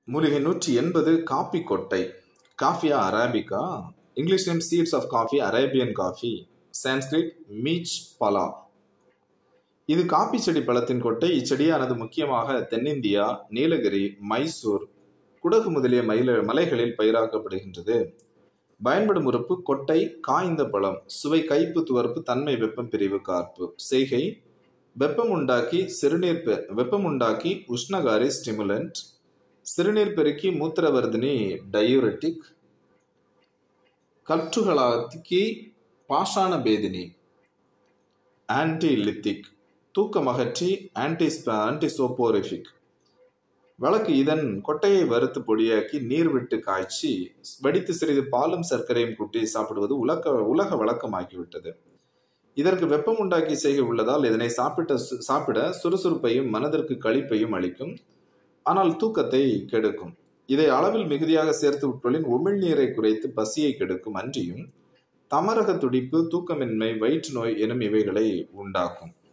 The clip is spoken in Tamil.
மூலிகை நூற்றி எண்பது காப்பி கொட்டை காஃபியா arabica English name seeds of coffee Arabian coffee Sanskrit மீச் பலா இது காப்பி செடி பழத்தின் கொட்டை இச்செடியானது முக்கியமாக தென்னிந்தியா நீலகிரி மைசூர் குடகு முதலிய மயில மலைகளில் பயிராக்கப்படுகின்றது பயன்படும் உறுப்பு கொட்டை காய்ந்த பழம் சுவை கைப்பு துவர்ப்பு தன்மை வெப்பம் பிரிவு கார்ப்பு செய்கை வெப்பம் உண்டாக்கி சிறுநீர் பெ- வெப்பம் உண்டாக்கி உஷ்ணகாரி ஸ்டிமுலண்ட் சிறுநீர் பெருக்கி மூத்திரவர்தினி டயூரெட்டிக் கற்றுகளாக்கி பாஷாண பேதினி ஆன்டிலித்திக் தூக்கமகற்றி ஆன்டி ஆன்டிசோப்போரிஃபிக் வழக்கு இதன் கொட்டையை வறுத்து பொடியாக்கி நீர் விட்டு காய்ச்சி வடித்து சிறிது பாலும் சர்க்கரையும் கூட்டி சாப்பிடுவது உலக உலக வழக்கமாகிவிட்டது இதற்கு வெப்பம் உண்டாக்கி செய்கை உள்ளதால் இதனை சாப்பிட்ட சு- சாப்பிட சுறுசுறுப்பையும் மனதிற்கு களிப்பையும் அளிக்கும் ஆனால் தூக்கத்தை கெடுக்கும் இதை அளவில் மிகுதியாக சேர்த்து உட்கொள்ளின் உமிழ்நீரை குறைத்து பசியை கெடுக்கும் அன்றியும் தமரக துடிப்பு தூக்கமின்மை வயிற்று நோய் எனும் இவைகளை உண்டாக்கும்